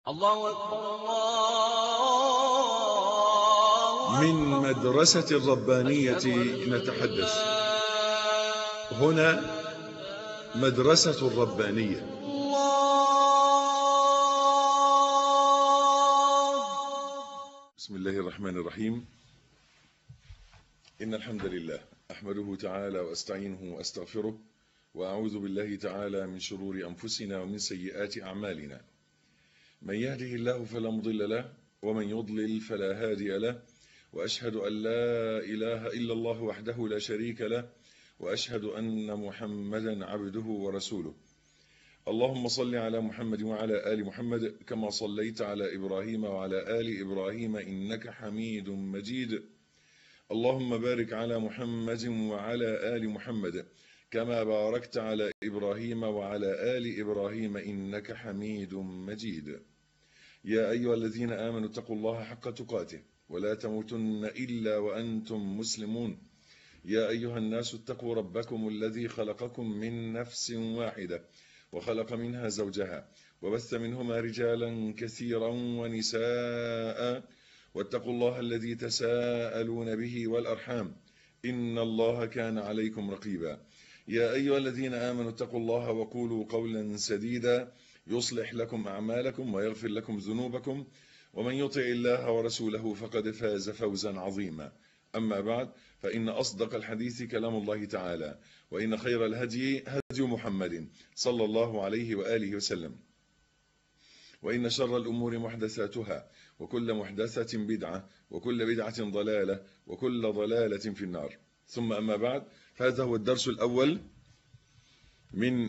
الله أكبر الله من مدرسة الربانية نتحدث هنا مدرسة الربانية بسم الله الرحمن الرحيم إن الحمد لله أحمده تعالى وأستعينه وأستغفره وأعوذ بالله تعالى من شرور أنفسنا ومن سيئات أعمالنا من يهده الله فلا مضل له ومن يضلل فلا هادي له وأشهد أن لا إله إلا الله وحده لا شريك له وأشهد أن محمدا عبده ورسوله اللهم صل على محمد وعلى آل محمد كما صليت على إبراهيم وعلى آل إبراهيم إنك حميد مجيد اللهم بارك على محمد وعلى آل محمد كما باركت على إبراهيم وعلى آل إبراهيم إنك حميد مجيد يا أيها الذين آمنوا اتقوا الله حق تقاته ولا تموتن إلا وأنتم مسلمون يا أيها الناس اتقوا ربكم الذي خلقكم من نفس واحدة وخلق منها زوجها وبث منهما رجالا كثيرا ونساء واتقوا الله الذي تساءلون به والأرحام إن الله كان عليكم رقيبا يا أيها الذين آمنوا اتقوا الله وقولوا قولا سديدا يصلح لكم أعمالكم ويغفر لكم ذنوبكم ومن يطع الله ورسوله فقد فاز فوزا عظيما أما بعد فإن أصدق الحديث كلام الله تعالى وإن خير الهدي هدي محمد صلى الله عليه وآله وسلم وإن شر الأمور محدثاتها وكل محدثة بدعة وكل بدعة ضلالة وكل ضلالة في النار ثم أما بعد فهذا هو الدرس الأول من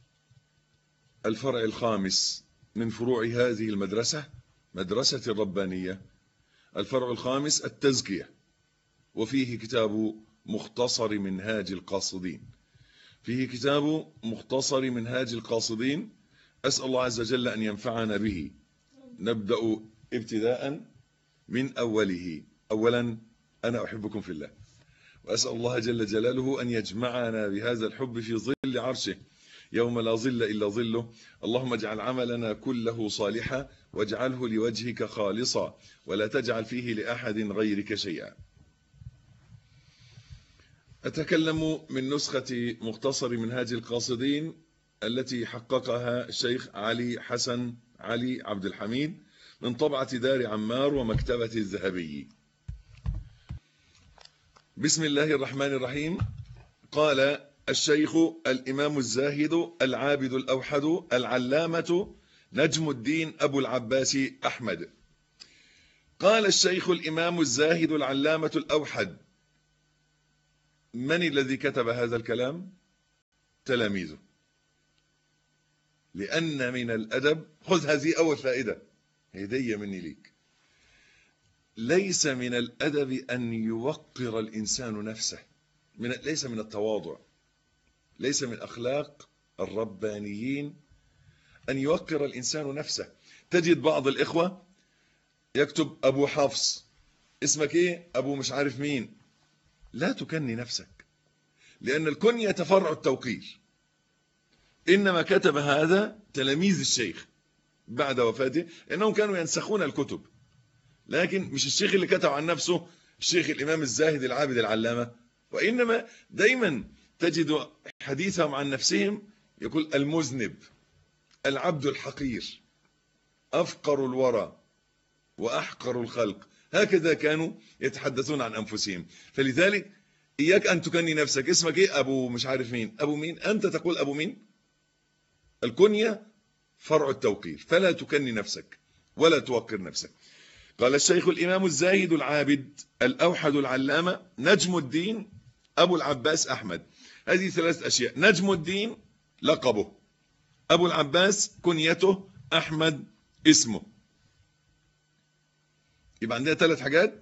الفرع الخامس من فروع هذه المدرسة مدرسة الربانية الفرع الخامس التزكية وفيه كتاب مختصر منهاج القاصدين فيه كتاب مختصر منهاج القاصدين أسأل الله عز وجل أن ينفعنا به نبدأ ابتداء من أوله أولا أنا أحبكم في الله وأسأل الله جل جلاله أن يجمعنا بهذا الحب في ظل عرشه يوم لا ظل إلا ظله اللهم اجعل عملنا كله صالحا واجعله لوجهك خالصا ولا تجعل فيه لأحد غيرك شيئا أتكلم من نسخة مختصر منهاج القاصدين التي حققها الشيخ علي حسن علي عبد الحميد من طبعة دار عمار ومكتبة الذهبي بسم الله الرحمن الرحيم قال الشيخ الإمام الزاهد العابد الأوحد العلامة نجم الدين أبو العباس أحمد قال الشيخ الإمام الزاهد العلامة الأوحد من الذي كتب هذا الكلام تلاميذه لأن من الأدب خذ هذه أول فائدة هدية مني ليك ليس من الأدب أن يوقر الإنسان نفسه من ليس من التواضع ليس من أخلاق الربانيين أن يوقر الإنسان نفسه تجد بعض الإخوة يكتب أبو حفص اسمك إيه أبو مش عارف مين لا تكني نفسك لأن الكنية تفرع التوقير إنما كتب هذا تلاميذ الشيخ بعد وفاته إنهم كانوا ينسخون الكتب لكن مش الشيخ اللي كتب عن نفسه الشيخ الإمام الزاهد العابد العلامة وإنما دايما تجد حديثهم عن نفسهم يقول المذنب العبد الحقير أفقر الورى وأحقر الخلق هكذا كانوا يتحدثون عن أنفسهم فلذلك إياك أن تكني نفسك اسمك إيه أبو مش عارف مين أبو مين أنت تقول أبو مين الكنية فرع التوقير فلا تكني نفسك ولا توقر نفسك قال الشيخ الإمام الزاهد العابد الأوحد العلامة نجم الدين أبو العباس أحمد هذه ثلاث أشياء نجم الدين لقبه أبو العباس كنيته أحمد اسمه يبقى عندنا ثلاث حاجات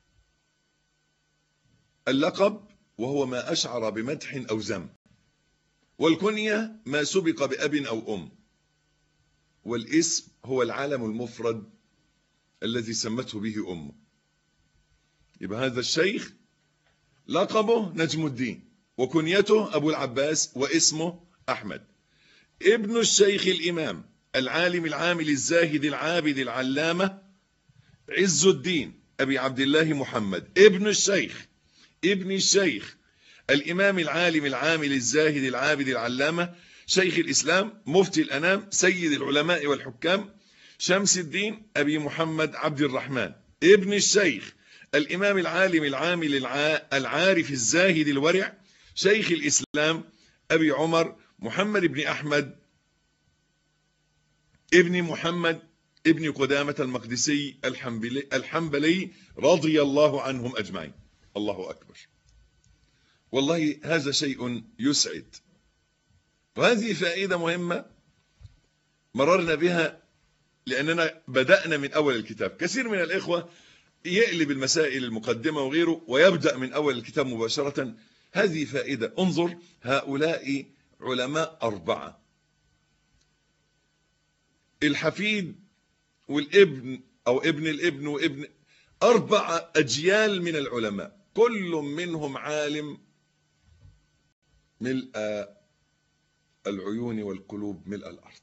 اللقب وهو ما أشعر بمدح أو ذم والكنية ما سبق بأب أو أم والاسم هو العالم المفرد الذي سمته به أمه يبقى هذا الشيخ لقبه نجم الدين وكنيته أبو العباس واسمه أحمد ابن الشيخ الإمام العالم العامل الزاهد العابد العلامة عز الدين أبي عبد الله محمد ابن الشيخ ابن الشيخ الإمام العالم العامل الزاهد العابد العلامة شيخ الإسلام مفتي الأنام سيد العلماء والحكام شمس الدين أبي محمد عبد الرحمن ابن الشيخ الإمام العالم العامل العارف الزاهد الورع شيخ الإسلام أبي عمر محمد بن أحمد ابن محمد ابن قدامة المقدسي الحنبلي, الحنبلي رضي الله عنهم أجمعين الله أكبر والله هذا شيء يسعد وهذه فائدة مهمة مررنا بها لأننا بدأنا من أول الكتاب كثير من الإخوة يقلب المسائل المقدمة وغيره ويبدأ من أول الكتاب مباشرة هذه فائدة انظر هؤلاء علماء أربعة الحفيد والابن أو ابن الابن وابن أربع أجيال من العلماء كل منهم عالم ملء العيون والقلوب ملء الأرض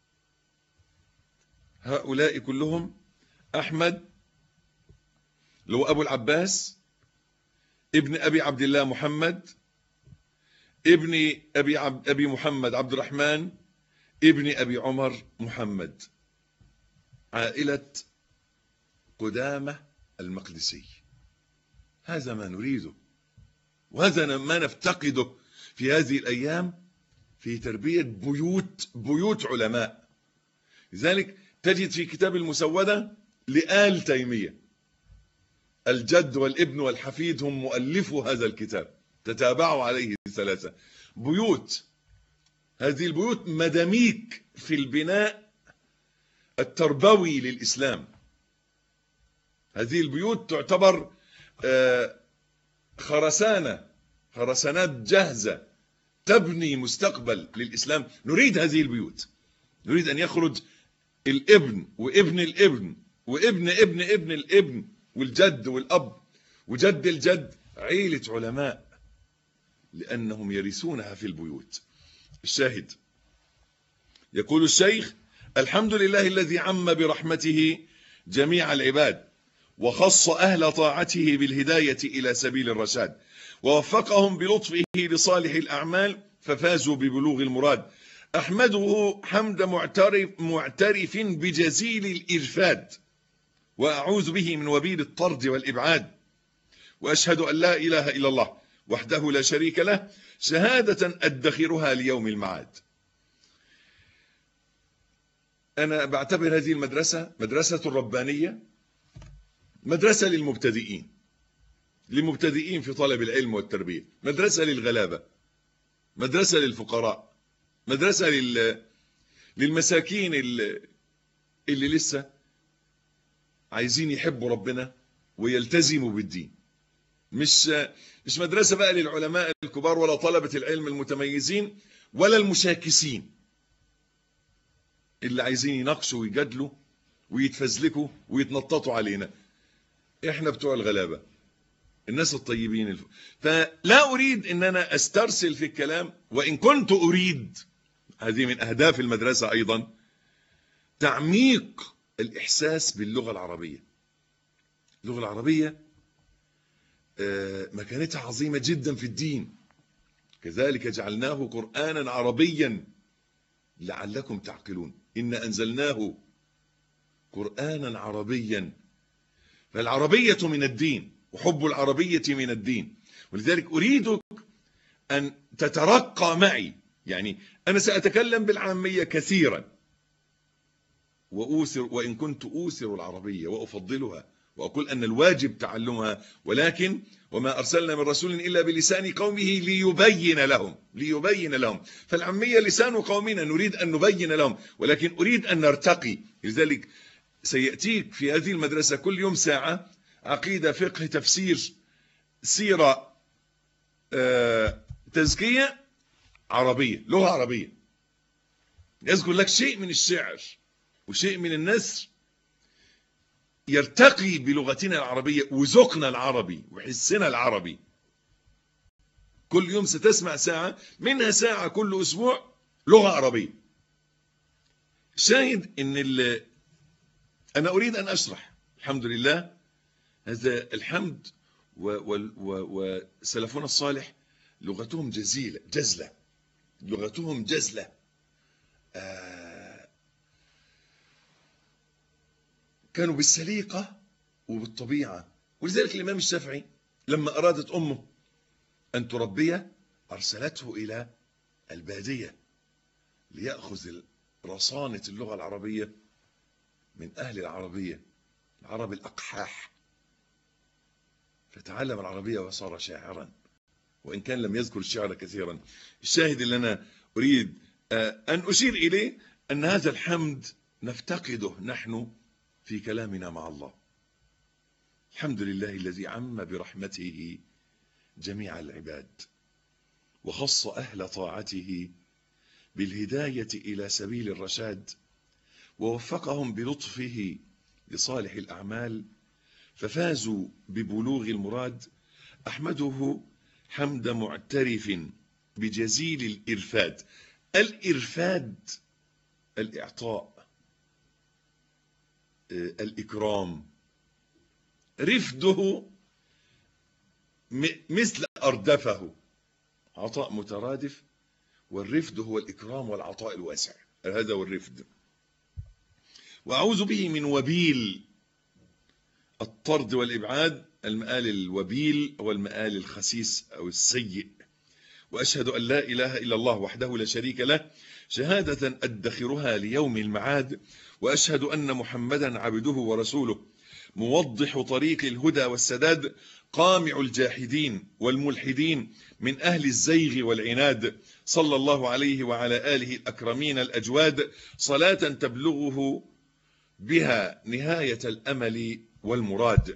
هؤلاء كلهم أحمد لو أبو العباس ابن أبي عبد الله محمد ابن أبي, عبد أبي محمد عبد الرحمن ابن أبي عمر محمد عائلة قدامة المقدسي هذا ما نريده وهذا ما نفتقده في هذه الأيام في تربية بيوت بيوت علماء لذلك تجد في كتاب المسودة لآل تيمية الجد والابن والحفيد هم مؤلفو هذا الكتاب تتابعوا عليه ثلاثة بيوت هذه البيوت مداميك في البناء التربوي للإسلام هذه البيوت تعتبر خرسانة خرسانات جاهزة تبني مستقبل للإسلام نريد هذه البيوت نريد أن يخرج الابن وابن الابن وابن ابن ابن الابن والجد والأب وجد الجد عيلة علماء لأنهم يرثونها في البيوت الشاهد يقول الشيخ الحمد لله الذي عم برحمته جميع العباد وخص أهل طاعته بالهداية إلى سبيل الرشاد ووفقهم بلطفه لصالح الأعمال ففازوا ببلوغ المراد أحمده حمد معترف, معترف بجزيل الإرفاد وأعوذ به من وبيل الطرد والإبعاد وأشهد أن لا إله إلا الله وحده لا شريك له شهادة أدخرها ليوم المعاد أنا بعتبر هذه المدرسة مدرسة ربانية مدرسة للمبتدئين للمبتدئين في طلب العلم والتربية مدرسة للغلابة مدرسة للفقراء مدرسة لل... للمساكين اللي... اللي لسه عايزين يحبوا ربنا ويلتزموا بالدين مش مش مدرسة بقى للعلماء الكبار ولا طلبة العلم المتميزين ولا المشاكسين اللي عايزين يناقشوا ويجادلوا ويتفزلكوا ويتنططوا علينا احنا بتوع الغلابة الناس الطيبين الف... فلا اريد ان انا استرسل في الكلام وان كنت اريد هذه من اهداف المدرسة ايضا تعميق الاحساس باللغة العربية اللغة العربية مكانتها عظيمة جدا في الدين كذلك جعلناه قرآنا عربيا لعلكم تعقلون إن أنزلناه قرآنا عربيا فالعربية من الدين وحب العربية من الدين ولذلك أريدك أن تترقى معي يعني أنا سأتكلم بالعامية كثيرا وأوثر وإن كنت أوثر العربية وأفضلها وأقول أن الواجب تعلمها ولكن وما أرسلنا من رسول إلا بلسان قومه ليبين لهم ليبين لهم فالعامية لسان قومنا نريد أن نبين لهم ولكن أريد أن نرتقي لذلك سيأتيك في هذه المدرسة كل يوم ساعة عقيدة فقه تفسير سيرة تزكية عربية لغة عربية يذكر لك شيء من الشعر وشيء من النثر يرتقي بلغتنا العربية وذوقنا العربي وحسنا العربي كل يوم ستسمع ساعة منها ساعة كل أسبوع لغة عربية شاهد ان ال- انا اريد ان اشرح الحمد لله هذا الحمد و- و- و- وسلفنا الصالح لغتهم جزيلة جزلة لغتهم جزلة آه كانوا بالسليقة وبالطبيعة ولذلك الإمام الشافعي لما أرادت أمه أن تربيه أرسلته إلى البادية ليأخذ رصانة اللغة العربية من أهل العربية العرب الأقحاح فتعلم العربية وصار شاعرا وإن كان لم يذكر الشعر كثيرا الشاهد اللي أنا أريد آه، أن أشير إليه أن هذا الحمد نفتقده نحن في كلامنا مع الله الحمد لله الذي عم برحمته جميع العباد وخص أهل طاعته بالهداية إلى سبيل الرشاد ووفقهم بلطفه لصالح الأعمال ففازوا ببلوغ المراد أحمده حمد معترف بجزيل الإرفاد الإرفاد الإعطاء آه، الإكرام رفده م- مثل أردفه عطاء مترادف والرفد هو الإكرام والعطاء الواسع هذا هو الرفد وأعوذ به من وبيل الطرد والإبعاد المآل الوبيل هو المآل الخسيس أو السيء وأشهد أن لا إله إلا الله وحده لا شريك له شهادة أدخرها ليوم المعاد وأشهد أن محمدا عبده ورسوله موضح طريق الهدى والسداد قامع الجاحدين والملحدين من أهل الزيغ والعناد صلى الله عليه وعلى آله الأكرمين الأجواد صلاة تبلغه بها نهاية الأمل والمراد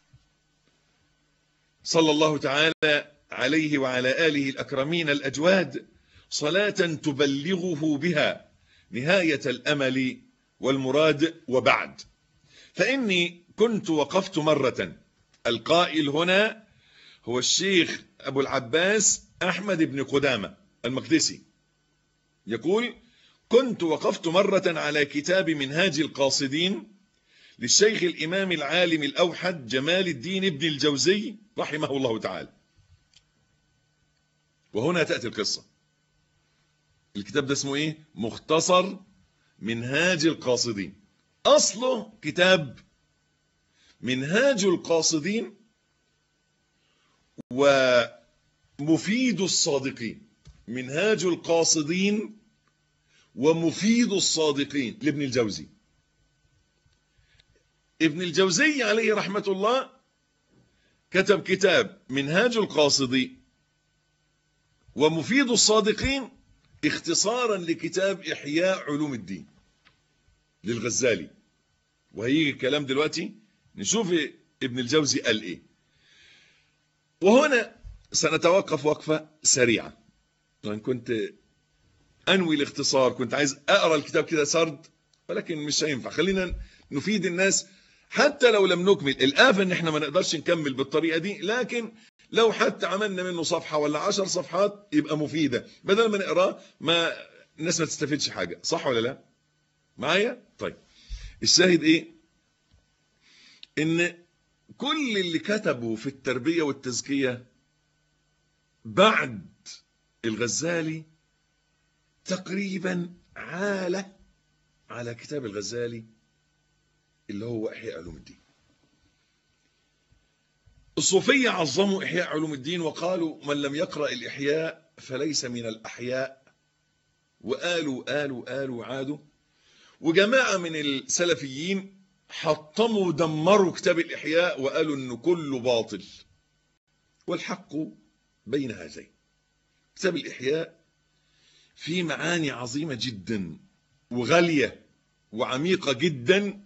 صلى الله تعالى عليه وعلى آله الأكرمين الأجواد صلاة تبلغه بها نهاية الأمل والمراد وبعد فإني كنت وقفت مرة القائل هنا هو الشيخ أبو العباس أحمد بن قدامة المقدسي يقول كنت وقفت مرة على كتاب منهاج القاصدين للشيخ الإمام العالم الأوحد جمال الدين ابن الجوزي رحمه الله تعالى وهنا تأتي القصة الكتاب ده اسمه ايه مختصر منهاج القاصدين أصله كتاب منهاج القاصدين ومفيد الصادقين منهاج القاصدين ومفيد الصادقين لابن الجوزي ابن الجوزي عليه رحمة الله كتب كتاب منهاج القاصدين ومفيد الصادقين اختصارا لكتاب إحياء علوم الدين للغزالي وهيجي الكلام دلوقتي نشوف ابن الجوزي قال ايه وهنا سنتوقف وقفة سريعة لأن كنت أنوي الاختصار كنت عايز أقرأ الكتاب كده سرد ولكن مش هينفع خلينا نفيد الناس حتى لو لم نكمل الآفة ان احنا ما نقدرش نكمل بالطريقة دي لكن لو حتى عملنا منه صفحة ولا عشر صفحات يبقى مفيدة بدل ما نقراه ما الناس ما تستفيدش حاجة صح ولا لا معايا طيب الشاهد ايه ان كل اللي كتبوا في التربية والتزكية بعد الغزالي تقريبا عالة على كتاب الغزالي اللي هو إحياء علوم الدين الصوفية عظموا إحياء علوم الدين وقالوا من لم يقرأ الإحياء فليس من الأحياء وقالوا قالوا قالوا عادوا وجماعة من السلفيين حطموا ودمروا كتاب الإحياء وقالوا إنه كله باطل والحق بين هذين كتاب الإحياء فيه معاني عظيمة جدا وغالية وعميقة جدا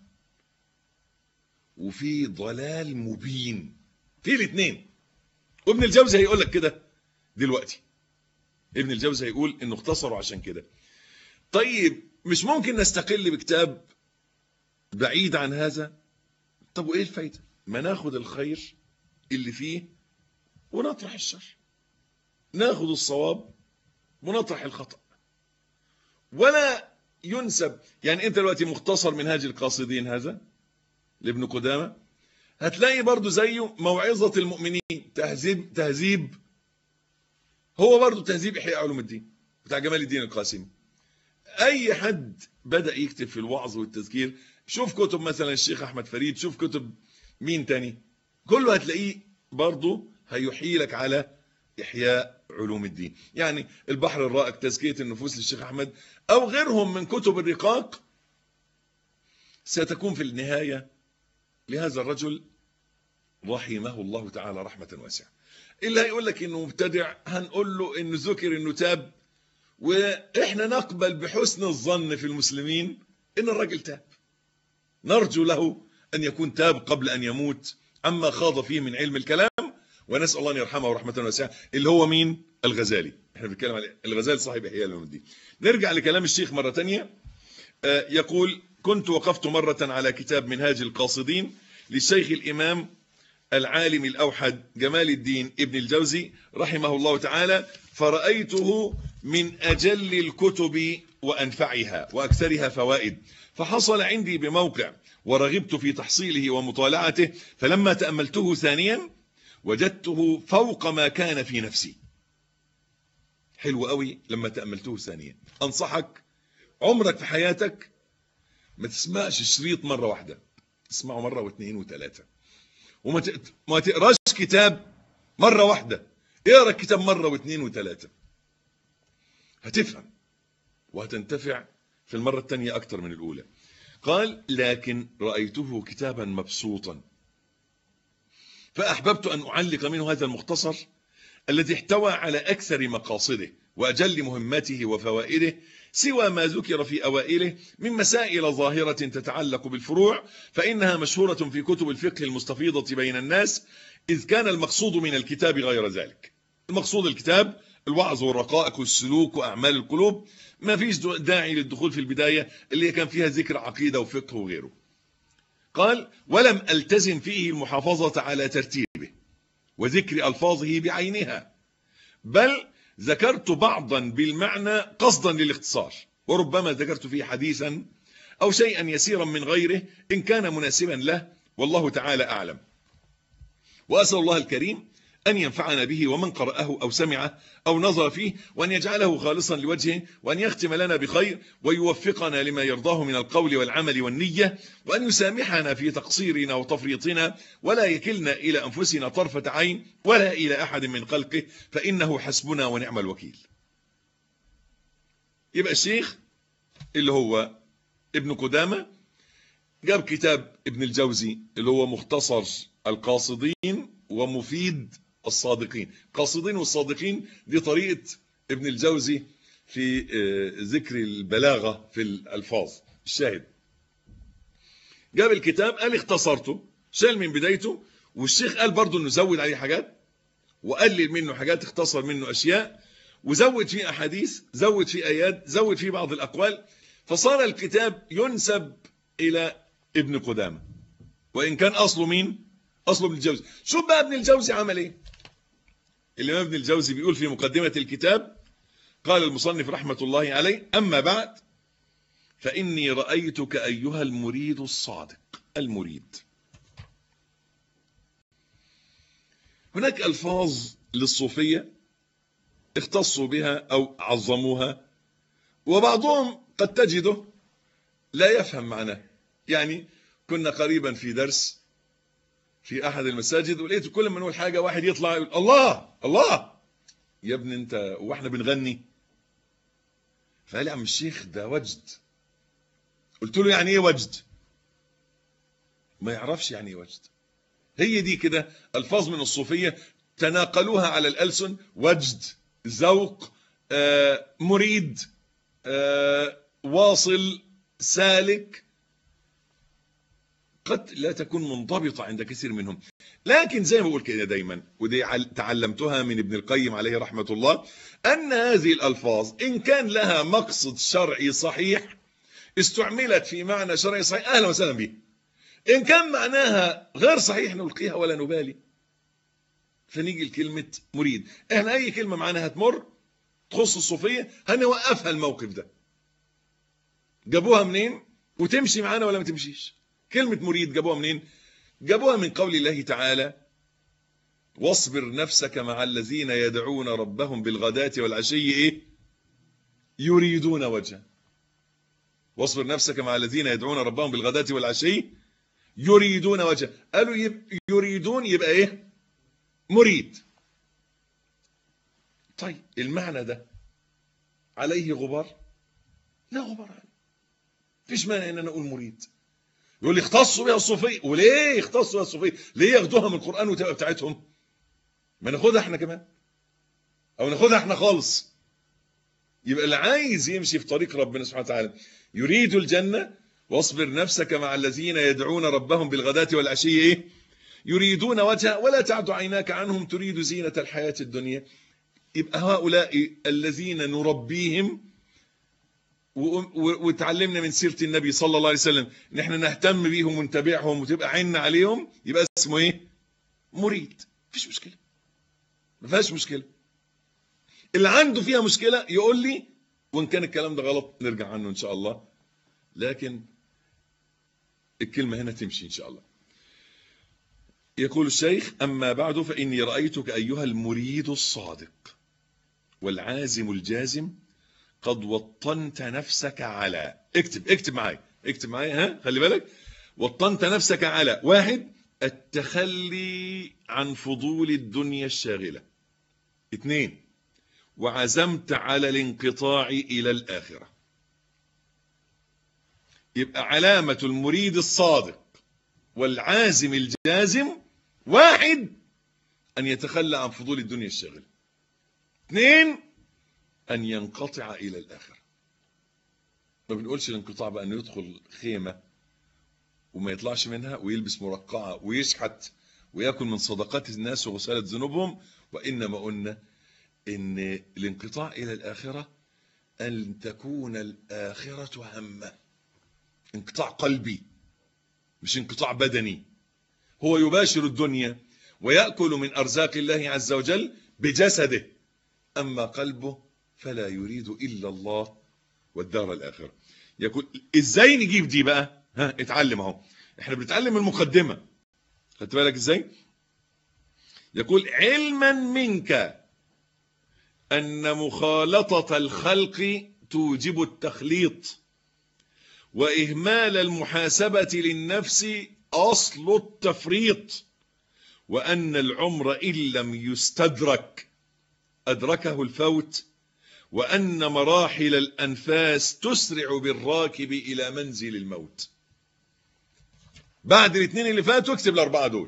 وفي ضلال مبين في الاثنين وابن الجوزي هيقول لك كده دلوقتي ابن الجوزي هيقول انه اختصروا عشان كده طيب مش ممكن نستقل بكتاب بعيد عن هذا طب وايه الفايده ما ناخد الخير اللي فيه ونطرح الشر ناخد الصواب ونطرح الخطأ ولا ينسب يعني انت دلوقتي مختصر منهاج القاصدين هذا لابن قدامة هتلاقي برضو زيه موعظة المؤمنين تهذيب تهذيب هو برضو تهذيب إحياء علوم الدين بتاع جمال الدين القاسمي أي حد بدأ يكتب في الوعظ والتذكير شوف كتب مثلا الشيخ أحمد فريد شوف كتب مين تاني كله هتلاقيه برضو هيحيلك على إحياء علوم الدين يعني البحر الرائق تزكية النفوس للشيخ أحمد أو غيرهم من كتب الرقاق ستكون في النهاية لهذا الرجل رحمه الله تعالى رحمة واسعة اللي هيقول لك انه مبتدع هنقول له انه ذكر انه تاب واحنا نقبل بحسن الظن في المسلمين ان الراجل تاب نرجو له ان يكون تاب قبل ان يموت عما خاض فيه من علم الكلام ونسال الله ان يرحمه رحمه واسعه اللي هو مين الغزالي احنا بنتكلم على الغزالي صاحب احياء علوم الدين نرجع لكلام الشيخ مره ثانيه يقول كنت وقفت مره على كتاب منهاج القاصدين للشيخ الامام العالم الأوحد جمال الدين ابن الجوزي رحمه الله تعالى فرأيته من أجل الكتب وأنفعها وأكثرها فوائد فحصل عندي بموقع ورغبت في تحصيله ومطالعته فلما تأملته ثانيا وجدته فوق ما كان في نفسي حلو قوي لما تأملته ثانيا أنصحك عمرك في حياتك ما تسمعش الشريط مرة واحدة اسمعه مرة واثنين وثلاثة وما ما تقراش كتاب مرة واحدة اقرا الكتاب مرة واثنين وثلاثة هتفهم وهتنتفع في المرة الثانية أكثر من الأولى قال لكن رأيته كتابا مبسوطا فأحببت أن أعلق منه هذا المختصر الذي احتوى على أكثر مقاصده وأجل مهمته وفوائده سوى ما ذكر في أوائله من مسائل ظاهرة تتعلق بالفروع فإنها مشهورة في كتب الفقه المستفيضة بين الناس إذ كان المقصود من الكتاب غير ذلك المقصود الكتاب الوعظ والرقائق والسلوك وأعمال القلوب ما فيش داعي للدخول في البداية اللي كان فيها ذكر عقيدة وفقه وغيره قال ولم ألتزم فيه المحافظة على ترتيبه وذكر ألفاظه بعينها بل ذكرت بعضا بالمعنى قصدا للاختصار وربما ذكرت فيه حديثا أو شيئا يسيرا من غيره إن كان مناسبا له والله تعالى أعلم وأسأل الله الكريم أن ينفعنا به ومن قرأه أو سمعه أو نظر فيه وأن يجعله خالصا لوجهه وأن يختم لنا بخير ويوفقنا لما يرضاه من القول والعمل والنية وأن يسامحنا في تقصيرنا وتفريطنا ولا يكلنا إلى أنفسنا طرفة عين ولا إلى أحد من خلقه فإنه حسبنا ونعم الوكيل يبقى الشيخ اللي هو ابن قدامة جاب كتاب ابن الجوزي اللي هو مختصر القاصدين ومفيد الصادقين قاصدين والصادقين دي طريقة ابن الجوزي في ذكر البلاغة في الألفاظ الشاهد جاب الكتاب قال اختصرته شال من بدايته والشيخ قال برضو انه زود عليه حاجات وقلل منه حاجات اختصر منه اشياء وزود فيه احاديث زود فيه ايات زود فيه بعض الاقوال فصار الكتاب ينسب الى ابن قدامه وان كان اصله مين اصله ابن الجوزي شوف بقى ابن الجوزي عمل ايه الامام ابن الجوزي بيقول في مقدمة الكتاب قال المصنف رحمة الله عليه اما بعد فاني رأيتك ايها المريد الصادق المريد هناك الفاظ للصوفية اختصوا بها او عظموها وبعضهم قد تجده لا يفهم معناه يعني كنا قريبا في درس في احد المساجد ولقيت كل ما نقول حاجه واحد يطلع يقول الله الله يا ابني انت واحنا بنغني فقال لي يا عم الشيخ ده وجد قلت له يعني ايه وجد ما يعرفش يعني ايه وجد هي دي كده الفاظ من الصوفيه تناقلوها على الالسن وجد ذوق آه مريد آه واصل سالك قد لا تكون منضبطة عند كثير منهم لكن زي ما بقول كده دايما ودي تعلمتها من ابن القيم عليه رحمة الله أن هذه الألفاظ إن كان لها مقصد شرعي صحيح استعملت في معنى شرعي صحيح أهلا وسهلا به إن كان معناها غير صحيح نلقيها ولا نبالي فنيجي لكلمة مريد احنا أي كلمة معناها هتمر تخص الصوفية هنوقفها الموقف ده جابوها منين وتمشي معانا ولا ما تمشيش كلمة مريد جابوها منين جابوها من قول الله تعالى واصبر نفسك مع الذين يدعون ربهم بالغداة والعشي ايه يريدون وجهه واصبر نفسك مع الذين يدعون ربهم بالغداة والعشي يريدون وجهه قالوا يب... يريدون يبقى ايه مريد طيب المعنى ده عليه غبار لا غبار عليه فيش مانع ان انا اقول مريد يقول لي اختصوا بها الصوفيه وليه يختصوا بها الصوفيه ليه ياخدوها من القران وتبقى بتاعتهم ما ناخدها احنا كمان او ناخدها احنا خالص يبقى اللي عايز يمشي في طريق ربنا سبحانه وتعالى يريد الجنه واصبر نفسك مع الذين يدعون ربهم بالغداة والعشي ايه يريدون وجهه ولا تعد عيناك عنهم تريد زينة الحياة الدنيا يبقى هؤلاء الذين نربيهم وتعلمنا من سيرة النبي صلى الله عليه وسلم ان احنا نهتم بيهم ونتابعهم وتبقى عيننا عليهم يبقى اسمه ايه مريد مفيش مشكلة ما فيهاش مشكلة اللي عنده فيها مشكلة يقول لي وان كان الكلام ده غلط نرجع عنه ان شاء الله لكن الكلمة هنا تمشي ان شاء الله يقول الشيخ أما بعد فإني رأيتك أيها المريد الصادق والعازم الجازم قد وطنت نفسك على اكتب اكتب معايا اكتب معايا ها خلي بالك وطنت نفسك على واحد التخلي عن فضول الدنيا الشاغلة اثنين وعزمت على الانقطاع إلى الآخرة يبقى علامة المريد الصادق والعازم الجازم واحد أن يتخلى عن فضول الدنيا الشاغلة اثنين أن ينقطع إلى الآخرة ما بنقولش الانقطاع بقى أنه يدخل خيمة وما يطلعش منها ويلبس مرقعة ويشحت ويأكل من صدقات الناس وغسالة ذنوبهم وإنما قلنا إن الانقطاع إلى الآخرة أن تكون الآخرة همه انقطاع قلبي مش انقطاع بدني هو يباشر الدنيا ويأكل من أرزاق الله عز وجل بجسده أما قلبه فلا يريد إلا الله والدار الآخرة يقول إزاي نجيب دي بقى ها اتعلم اهو احنا بنتعلم المقدمة خدت بالك إزاي يقول علما منك أن مخالطة الخلق توجب التخليط وإهمال المحاسبة للنفس أصل التفريط وأن العمر إن لم يستدرك أدركه الفوت وأن مراحل الأنفاس تسرع بالراكب إلى منزل الموت بعد الاثنين اللي فاتوا اكتب الأربعة دول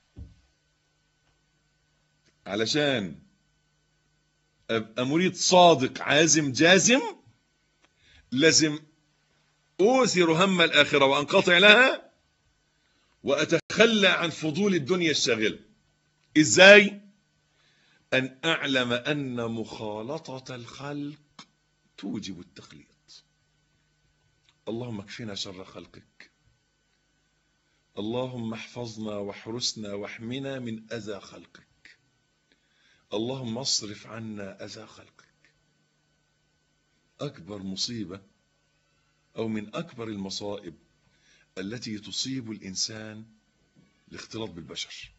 علشان أبقى مريد صادق عازم جازم لازم أوثر هم الآخرة وأنقطع لها وأتخلى عن فضول الدنيا الشاغلة إزاي؟ أن أعلم أن مخالطة الخلق توجب التخليط اللهم اكفنا شر خلقك اللهم احفظنا واحرسنا واحمنا من أذى خلقك اللهم اصرف عنا أذى خلقك أكبر مصيبة أو من أكبر المصائب التي تصيب الإنسان الاختلاط بالبشر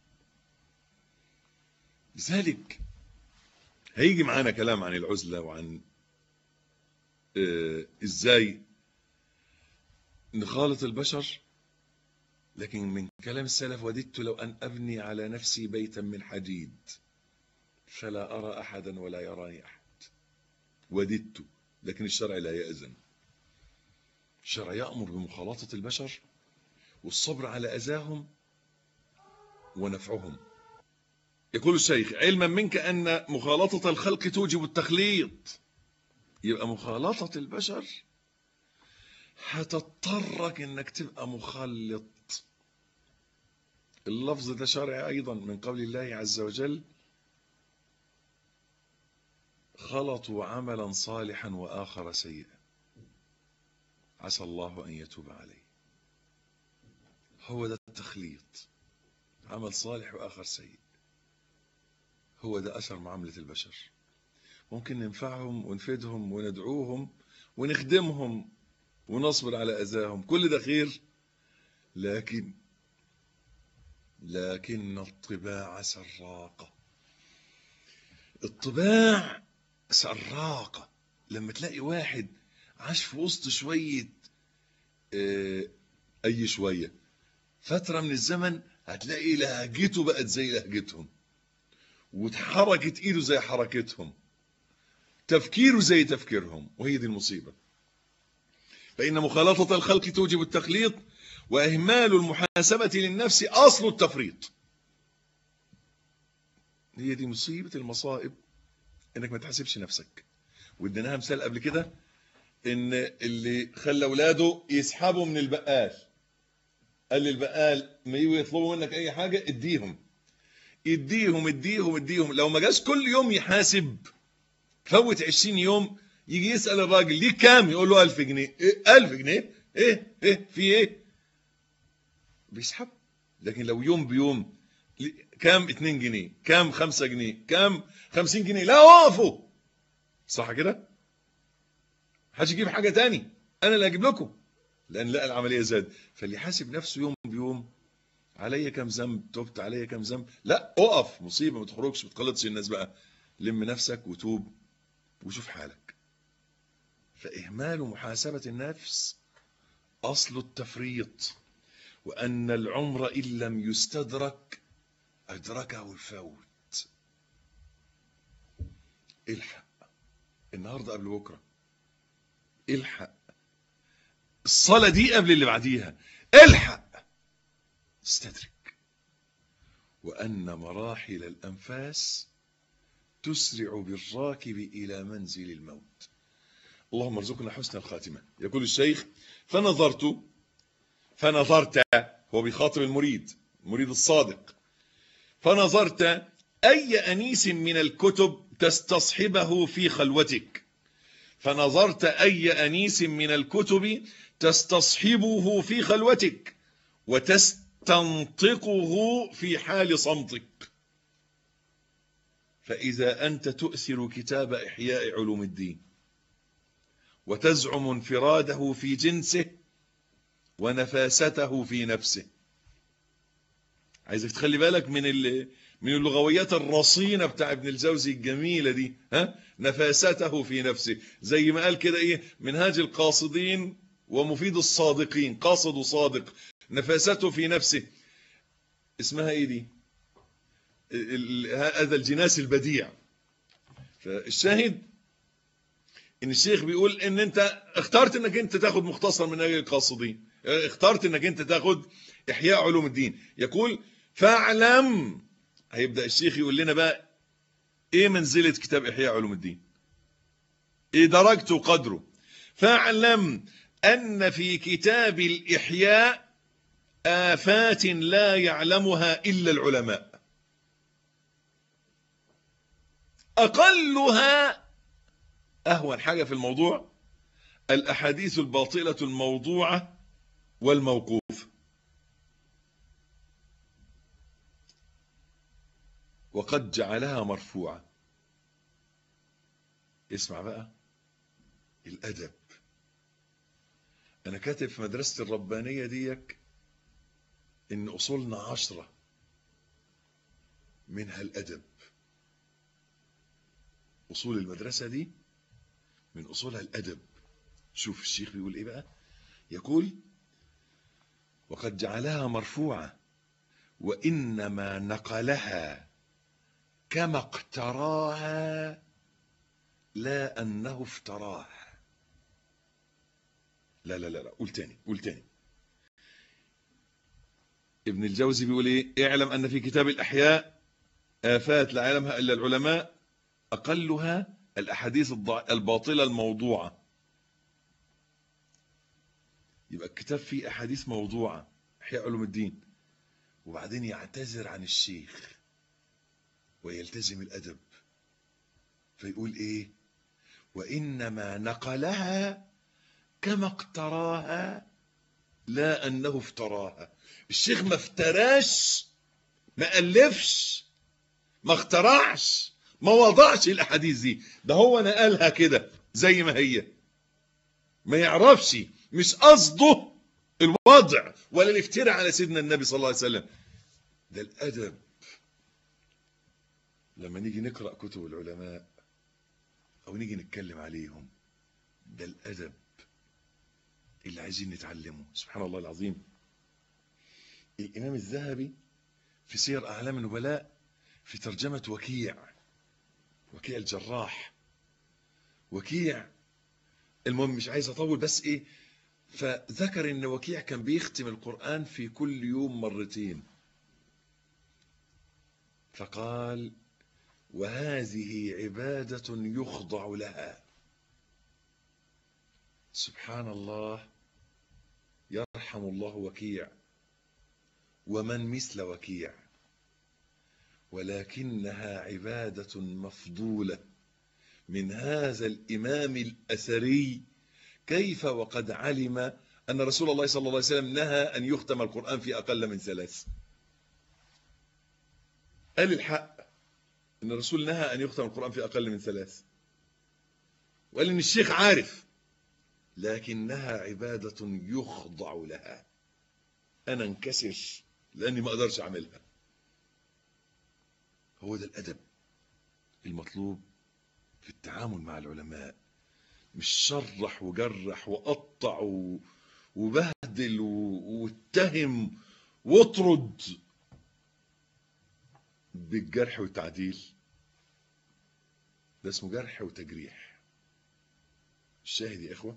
لذلك هيجي معانا كلام عن العزلة وعن آه ازاي نخالط البشر لكن من كلام السلف وددت لو أن أبني على نفسي بيتا من حديد فلا أرى أحدا ولا يراني أحد وددت لكن الشرع لا يأذن الشرع يأمر بمخالطة البشر والصبر على أذاهم ونفعهم يقول الشيخ علما منك أن مخالطة الخلق توجب التخليط يبقى مخالطة البشر هتضطرك انك تبقى مخلط اللفظ ده شرعي ايضا من قول الله عز وجل خلطوا عملا صالحا واخر سيئا عسى الله ان يتوب عليه هو ده التخليط عمل صالح واخر سيء هو ده اثر معامله البشر ممكن ننفعهم ونفيدهم وندعوهم ونخدمهم ونصبر على أذاهم كل ده خير لكن لكن الطباع سراقة الطباع سراقة لما تلاقي واحد عاش في وسط شوية اه أي شوية فترة من الزمن هتلاقي لهجته بقت زي لهجتهم وحركة إيده زي حركتهم تفكيره زي تفكيرهم وهي دي المصيبة فإن مخالطة الخلق توجب التخليط وإهمال المحاسبة للنفس أصل التفريط هي دي مصيبة المصائب إنك ما تحاسبش نفسك واديناها مثال قبل كده إن اللي خلى أولاده يسحبوا من البقال قال للبقال ما يجوا يطلبوا منك أي حاجة اديهم اديهم اديهم اديهم لو ما جاش كل يوم يحاسب فوت 20 يوم يجي يسأل الراجل ليه كام يقول له 1000 جنيه إيه 1000 جنيه ايه ايه في ايه بيسحب لكن لو يوم بيوم كام 2 جنيه كام 5 جنيه كام 50 جنيه لا وقفوا صح كده محدش يجيب حاجه تاني انا اللي هجيب لكم لان لا العمليه زاد فاللي يحاسب نفسه يوم بيوم عليا كام ذنب تبت عليا كام ذنب لا اقف مصيبه ما تخرجش ما تقلطش الناس بقى لم نفسك وتوب وشوف حالك فإهمال محاسبة النفس أصل التفريط وأن العمر إن لم يستدرك أدركه الفوت الحق النهاردة قبل بكرة الحق الصلاة دي قبل اللي بعديها الحق استدرك وأن مراحل الأنفاس تسرع بالراكب إلى منزل الموت اللهم ارزقنا حسن الخاتمة يقول الشيخ فنظرت فنظرت هو بيخاطب المريد المريد الصادق فنظرت أي أنيس من الكتب تستصحبه في خلوتك فنظرت أي أنيس من الكتب تستصحبه في خلوتك وتستنطقه في حال صمتك فإذا أنت تؤثر كتاب إحياء علوم الدين وتزعم انفراده في جنسه ونفاسته في نفسه عايزك تخلي بالك من من اللغويات الرصينة بتاع ابن الجوزي الجميلة دي ها نفاسته في نفسه زي ما قال كده ايه منهاج القاصدين ومفيد الصادقين قاصد وصادق نفاسته في نفسه اسمها ايه دي هذا الجناس البديع فالشاهد ان الشيخ بيقول ان انت اخترت انك انت تاخد مختصر من اجل القاصدين اخترت انك انت تاخد احياء علوم الدين يقول فاعلم هيبدا الشيخ يقول لنا بقى ايه منزله كتاب احياء علوم الدين ايه درجته وقدره فاعلم ان في كتاب الاحياء افات لا يعلمها الا العلماء اقلها اهون حاجه في الموضوع الاحاديث الباطله الموضوعه والموقوف وقد جعلها مرفوعه اسمع بقى الادب انا كاتب في مدرسه الربانيه ديك ان اصولنا عشره منها الادب اصول المدرسه دي من اصولها الادب شوف الشيخ بيقول ايه بقى يقول وقد جعلها مرفوعه وانما نقلها كما اقتراها لا انه افتراها لا لا لا لا قول تاني قول تاني ابن الجوزي بيقول ايه اعلم ان في كتاب الاحياء افات لا يعلمها الا العلماء اقلها الاحاديث الباطله الموضوعه يبقى الكتاب فيه احاديث موضوعه احياء علوم الدين وبعدين يعتذر عن الشيخ ويلتزم الادب فيقول ايه وانما نقلها كما اقتراها لا انه افتراها الشيخ ما افتراش ما الفش ما اخترعش ما وضعش الاحاديث دي ده هو نقلها كده زي ما هي ما يعرفش مش قصده الوضع ولا الافتراء على سيدنا النبي صلى الله عليه وسلم ده الأدب لما نيجي نقرأ كتب العلماء أو نيجي نتكلم عليهم ده الأدب اللي عايزين نتعلمه سبحان الله العظيم الإمام الذهبي في سير أعلام النبلاء في ترجمة وكيع وكيع الجراح وكيع المهم مش عايز أطول بس إيه فذكر إن وكيع كان بيختم القرآن في كل يوم مرتين فقال وهذه عبادة يخضع لها سبحان الله يرحم الله وكيع ومن مثل وكيع ولكنها عبادة مفضولة من هذا الإمام الأثري كيف وقد علم أن رسول الله صلى الله عليه وسلم نهى أن يختم القرآن في أقل من ثلاث قال الحق أن الرسول نهى أن يختم القرآن في أقل من ثلاث وقال إن الشيخ عارف لكنها عبادة يخضع لها أنا انكسر لأني ما أقدرش أعملها هو ده الأدب المطلوب في التعامل مع العلماء مش شرح وجرح وقطع و... وبهدل و... واتهم واطرد بالجرح والتعديل ده اسمه جرح وتجريح الشاهد يا إخوة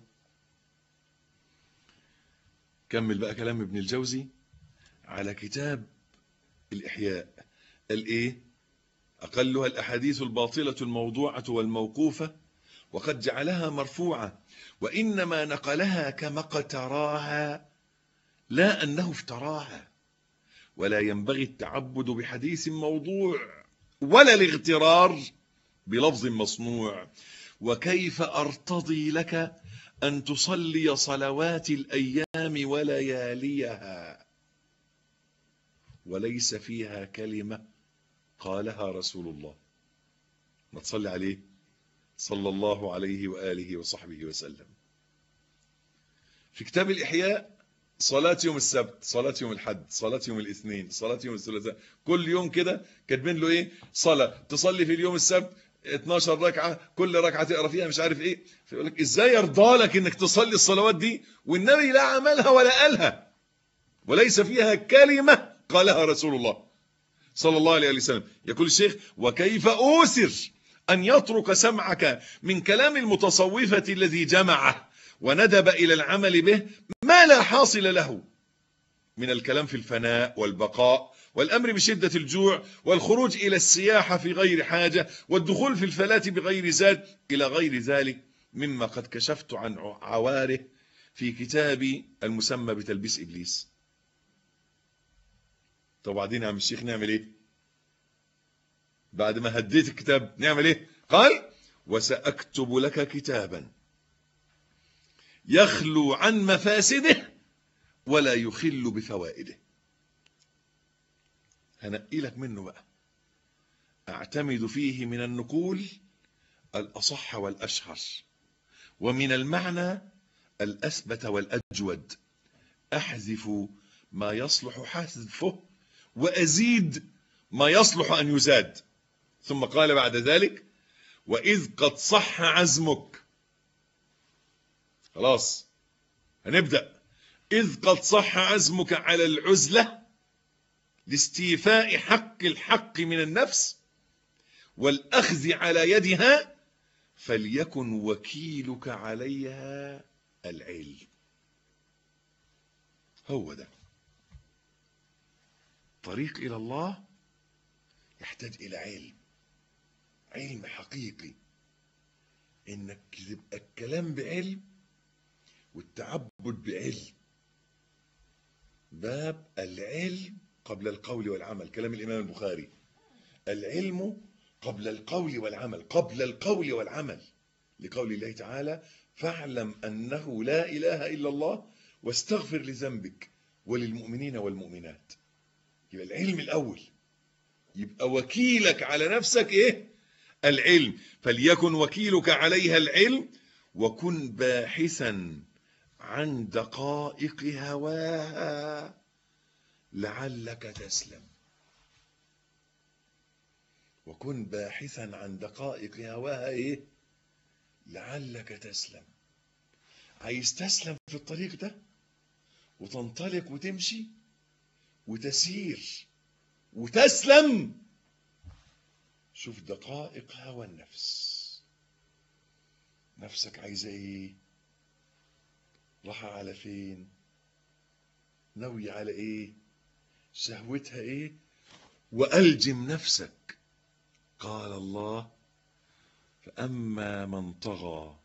كمل بقى كلام ابن الجوزي على كتاب الإحياء قال إيه أقلها الأحاديث الباطلة الموضوعة والموقوفة وقد جعلها مرفوعة وإنما نقلها كما اقتراها لا أنه افتراها ولا ينبغي التعبد بحديث موضوع ولا الاغترار بلفظ مصنوع وكيف أرتضي لك أن تصلي صلوات الأيام ولياليها وليس فيها كلمة قالها رسول الله ما تصلي عليه صلى الله عليه وآله وصحبه وسلم في كتاب الإحياء صلاة يوم السبت صلاة يوم الحد صلاة يوم الاثنين صلاة يوم الثلاثاء كل يوم كده كاتبين له ايه صلاة تصلي في اليوم السبت 12 ركعة كل ركعة تقرا فيها مش عارف ايه فيقول لك ازاي يرضى لك انك تصلي الصلوات دي والنبي لا عملها ولا قالها وليس فيها كلمة قالها رسول الله صلى الله عليه وسلم يقول الشيخ وكيف أوسر أن يترك سمعك من كلام المتصوفة الذي جمعه وندب إلى العمل به ما لا حاصل له من الكلام في الفناء والبقاء والأمر بشدة الجوع والخروج إلى السياحة في غير حاجة والدخول في الفلاة بغير زاد إلى غير ذلك مما قد كشفت عن عواره في كتابي المسمى بتلبيس إبليس طب وبعدين يا عم الشيخ نعمل ايه بعد ما هديت الكتاب نعمل ايه قال وسأكتب لك كتابا يخلو عن مفاسده ولا يخل بفوائده هنقي لك منه بقى اعتمد فيه من النقول الأصح والأشهر ومن المعنى الأثبت والأجود أحذف ما يصلح حذفه وأزيد ما يصلح أن يزاد ثم قال بعد ذلك وإذ قد صح عزمك خلاص هنبدأ إذ قد صح عزمك على العزلة لاستيفاء حق الحق من النفس والأخذ على يدها فليكن وكيلك عليها العلم هو ده طريق إلى الله يحتاج إلى علم علم حقيقي إنك تبقى الكلام بعلم والتعبد بعلم باب العلم قبل القول والعمل كلام الإمام البخاري العلم قبل القول والعمل قبل القول والعمل لقول الله تعالى فاعلم أنه لا إله إلا الله واستغفر لذنبك وللمؤمنين والمؤمنات يبقى العلم الأول يبقى وكيلك على نفسك إيه العلم فليكن وكيلك عليها العلم وكن باحثا عن دقائق هواها لعلك تسلم وكن باحثا عن دقائق هواها ايه لعلك تسلم عايز تسلم في الطريق ده وتنطلق وتمشي وتسير وتسلم شوف دقائق هوى النفس نفسك عايزة ايه راح على فين ناوية على ايه شهوتها ايه وألجم نفسك قال الله فأما من طغى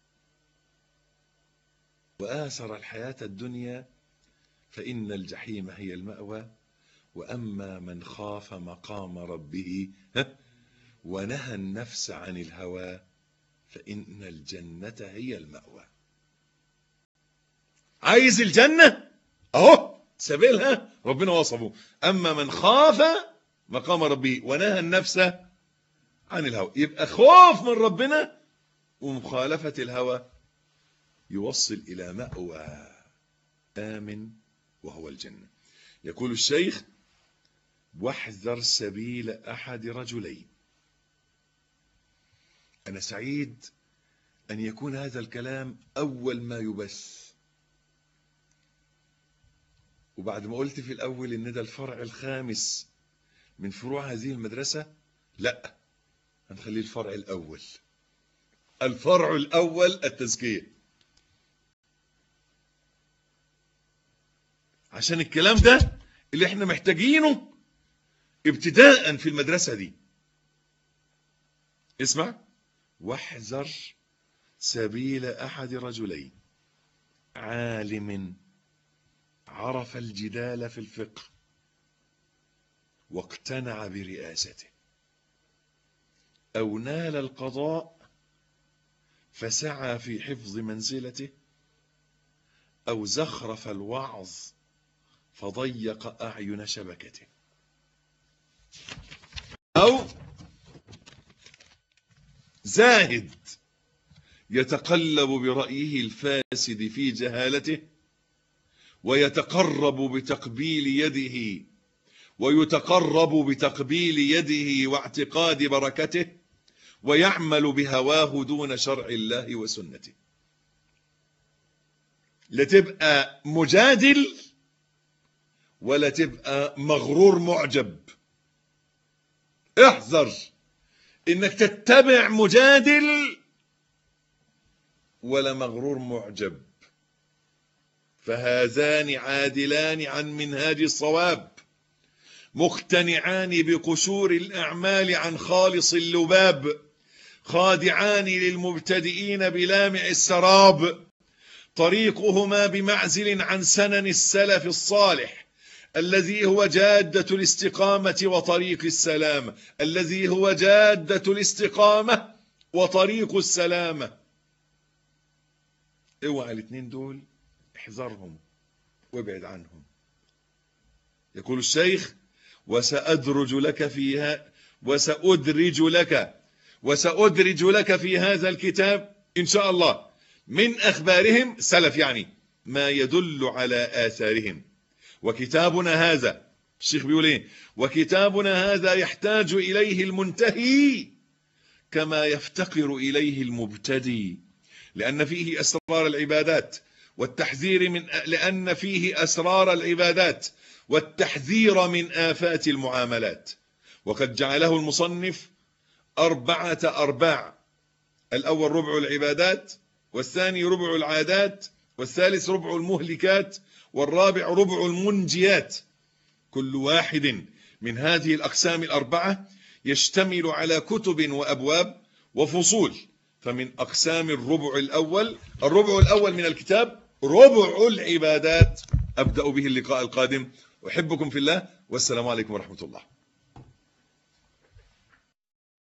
وآثر الحياة الدنيا فإن الجحيم هي المأوى وأما من خاف مقام ربه ها، ونهى النفس عن الهوى فإن الجنة هي المأوى عايز الجنة أهو سبيلها ربنا وصفه أما من خاف مقام ربه ونهى النفس عن الهوى يبقى خوف من ربنا ومخالفة الهوى يوصل إلى مأوى آمن وهو الجنة يقول الشيخ واحذر سبيل أحد رجلين أنا سعيد أن يكون هذا الكلام أول ما يبث وبعد ما قلت في الأول إن ده الفرع الخامس من فروع هذه المدرسة لا هنخليه الفرع الأول الفرع الأول التزكية عشان الكلام ده اللي احنا محتاجينه ابتداء في المدرسة دي اسمع واحذر سبيل أحد رجلين عالم عرف الجدال في الفقه واقتنع برئاسته أو نال القضاء فسعى في حفظ منزلته أو زخرف الوعظ فضيق أعين شبكته أو زاهد يتقلب برأيه الفاسد في جهالته ويتقرب بتقبيل يده ويتقرب بتقبيل يده واعتقاد بركته ويعمل بهواه دون شرع الله وسنته لا تبقى مجادل ولا تبقى مغرور معجب احذر انك تتبع مجادل ولا مغرور معجب فهذان عادلان عن منهاج الصواب مقتنعان بقشور الأعمال عن خالص اللباب خادعان للمبتدئين بلامع السراب طريقهما بمعزل عن سنن السلف الصالح الذي هو جادة الاستقامة وطريق السلامة الذي هو جادة الاستقامة وطريق السلامة اوعى الاثنين دول احذرهم وابعد عنهم يقول الشيخ وسأدرج لك فيها وسأدرج لك وسأدرج لك في هذا الكتاب إن شاء الله من أخبارهم سلف يعني ما يدل على آثارهم وكتابنا هذا الشيخ بيقول ايه وكتابنا هذا يحتاج إليه المنتهي كما يفتقر إليه المبتدي لأن فيه أسرار العبادات والتحذير من لأن فيه أسرار العبادات والتحذير من آفات المعاملات وقد جعله المصنف أربعة أرباع الأول ربع العبادات والثاني ربع العادات والثالث ربع المهلكات والرابع ربع المنجيات كل واحد من هذه الأقسام الأربعة يشتمل على كتب وأبواب وفصول فمن أقسام الربع الأول الربع الأول من الكتاب ربع العبادات أبدأ به اللقاء القادم أحبكم في الله والسلام عليكم ورحمة الله